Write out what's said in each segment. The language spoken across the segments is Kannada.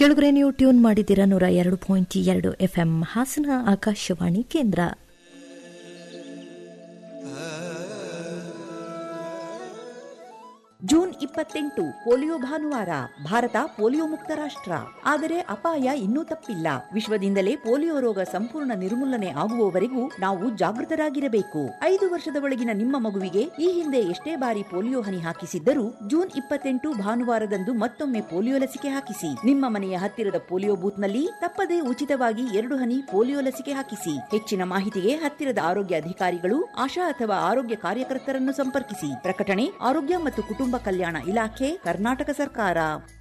ಕೆಳಗರೆ ನೀವು ಟ್ಯೂನ್ ಮಾಡಿದ್ದೀರಾ ನೂರ ಎರಡು ಪಾಯಿಂಟ್ ಎರಡು ಎಫ್ಎಂ ಹಾಸನ ಆಕಾಶವಾಣಿ ಕೇಂದ್ರ ಜೂನ್ ಇಪ್ಪತ್ತೆಂಟು ಪೋಲಿಯೋ ಭಾನುವಾರ ಭಾರತ ಪೋಲಿಯೋ ಮುಕ್ತ ರಾಷ್ಟ್ರ ಆದರೆ ಅಪಾಯ ಇನ್ನೂ ತಪ್ಪಿಲ್ಲ ವಿಶ್ವದಿಂದಲೇ ಪೋಲಿಯೋ ರೋಗ ಸಂಪೂರ್ಣ ನಿರ್ಮೂಲನೆ ಆಗುವವರೆಗೂ ನಾವು ಜಾಗೃತರಾಗಿರಬೇಕು ಐದು ವರ್ಷದ ಒಳಗಿನ ನಿಮ್ಮ ಮಗುವಿಗೆ ಈ ಹಿಂದೆ ಎಷ್ಟೇ ಬಾರಿ ಪೋಲಿಯೋ ಹನಿ ಹಾಕಿಸಿದ್ದರೂ ಜೂನ್ ಇಪ್ಪತ್ತೆಂಟು ಭಾನುವಾರದಂದು ಮತ್ತೊಮ್ಮೆ ಪೋಲಿಯೋ ಲಸಿಕೆ ಹಾಕಿಸಿ ನಿಮ್ಮ ಮನೆಯ ಹತ್ತಿರದ ಪೋಲಿಯೋ ಬೂತ್ನಲ್ಲಿ ತಪ್ಪದೇ ಉಚಿತವಾಗಿ ಎರಡು ಹನಿ ಪೋಲಿಯೋ ಲಸಿಕೆ ಹಾಕಿಸಿ ಹೆಚ್ಚಿನ ಮಾಹಿತಿಗೆ ಹತ್ತಿರದ ಆರೋಗ್ಯ ಅಧಿಕಾರಿಗಳು ಆಶಾ ಅಥವಾ ಆರೋಗ್ಯ ಕಾರ್ಯಕರ್ತರನ್ನು ಸಂಪರ್ಕಿಸಿ ಪ್ರಕಟಣೆ ಆರೋಗ್ಯ ಮತ್ತು ಕುಟುಂಬ ಕಲ್ಯಾಣ ಇಲಾಖೆ ಕರ್ನಾಟಕ ಸರ್ಕಾರ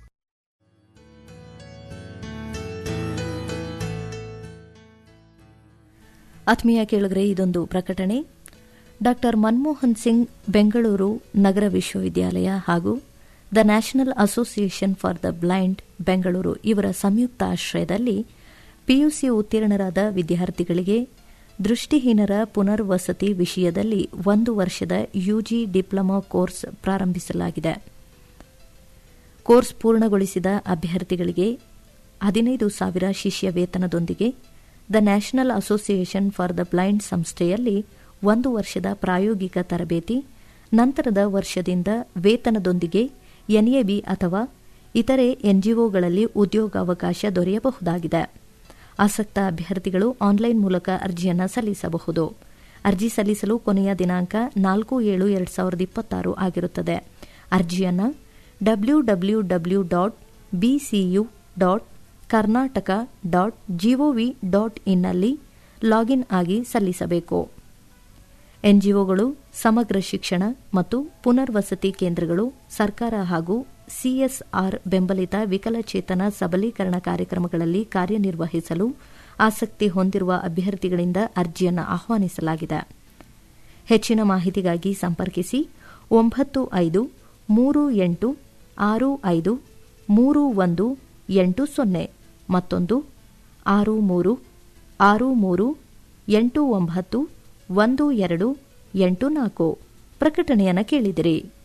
ಆತ್ಮೀಯ ಕೇಳಿದ್ರೆ ಇದೊಂದು ಪ್ರಕಟಣೆ ಡಾಕ್ಟರ್ ಮನಮೋಹನ್ ಸಿಂಗ್ ಬೆಂಗಳೂರು ನಗರ ವಿಶ್ವವಿದ್ಯಾಲಯ ಹಾಗೂ the national association for the blind Bengaluru ಇವರ ಸಂಯುಕ್ತ ಆಶ್ರಯದಲ್ಲಿ ಪಿಯುಸಿ ಉತ್ತೀರ್ಣರಾದ ವಿದ್ಯಾರ್ಥಿಗಳಿಗೆ ದೃಷ್ಟಿಹೀನರ ಪುನರ್ವಸತಿ ವಿಷಯದಲ್ಲಿ ಒಂದು ವರ್ಷದ ಯುಜಿ ಡಿಪ್ಲೊಮಾ ಕೋರ್ಸ್ ಪ್ರಾರಂಭಿಸಲಾಗಿದೆ ಕೋರ್ಸ್ ಪೂರ್ಣಗೊಳಿಸಿದ ಅಭ್ಯರ್ಥಿಗಳಿಗೆ ಹದಿನೈದು ಸಾವಿರ ಶಿಷ್ಯ ವೇತನದೊಂದಿಗೆ the national association for the blind ಸಂಸ್ಥೆಯಲ್ಲಿ ಒಂದು ವರ್ಷದ ಪ್ರಾಯೋಗಿಕ ತರಬೇತಿ ನಂತರದ ವರ್ಷದಿಂದ ವೇತನದೊಂದಿಗೆ ಎನ್ಎಬಿ ಅಥವಾ ಇತರೆ ಎನ್ಜಿಒಗಳಲ್ಲಿ ಉದ್ಯೋಗಾವಕಾಶ ದೊರೆಯಬಹುದಾಗಿದೆ ಆಸಕ್ತ ಅಭ್ಯರ್ಥಿಗಳು ಆನ್ಲೈನ್ ಮೂಲಕ ಅರ್ಜಿಯನ್ನು ಸಲ್ಲಿಸಬಹುದು ಅರ್ಜಿ ಸಲ್ಲಿಸಲು ಕೊನೆಯ ದಿನಾಂಕ ನಾಲ್ಕು ಏಳು ಎರಡು ಸಾವಿರದ ಇಪ್ಪತ್ತಾರು ಆಗಿರುತ್ತದೆ ಅರ್ಜಿಯನ್ನು W W W dot B C U dot Karnataka dot G O V dot ಇನ್ನಲ್ಲಿ ಲಾಗಿನ್ ಆಗಿ ಸಲ್ಲಿಸಬೇಕು ಎನ್ಜಿಒಗಳು ಸಮಗ್ರ ಶಿಕ್ಷಣ ಮತ್ತು ಪುನರ್ವಸತಿ ಕೇಂದ್ರಗಳು ಸರ್ಕಾರ ಹಾಗೂ ಸಿಎಸ್ಆರ್ ಬೆಂಬಲಿತ ವಿಕಲಚೇತನ ಸಬಲೀಕರಣ ಕಾರ್ಯಕ್ರಮಗಳಲ್ಲಿ ಕಾರ್ಯನಿರ್ವಹಿಸಲು ಆಸಕ್ತಿ ಹೊಂದಿರುವ ಅಭ್ಯರ್ಥಿಗಳಿಂದ ಅರ್ಜಿಯನ್ನು ಆಹ್ವಾನಿಸಲಾಗಿದೆ ಹೆಚ್ಚಿನ ಮಾಹಿತಿಗಾಗಿ ಸಂಪರ್ಕಿಸಿ ಒಂಬತ್ತು ಐದು ಮೂರು ಎಂಟು ಆರು ಐದು ಮೂರು ಒಂದು ಎಂಟು ಸೊನ್ನೆ ಮತ್ತೊಂದು ಆರು ಮೂರು ಆರು ಮೂರು ಎಂಟು ಒಂಬತ್ತು ಒಂದು ಎರಡು ಎಂಟು ನಾಲ್ಕು ಪ್ರಕಟಣೆಯನ್ನು ಕೇಳಿದಿರಿ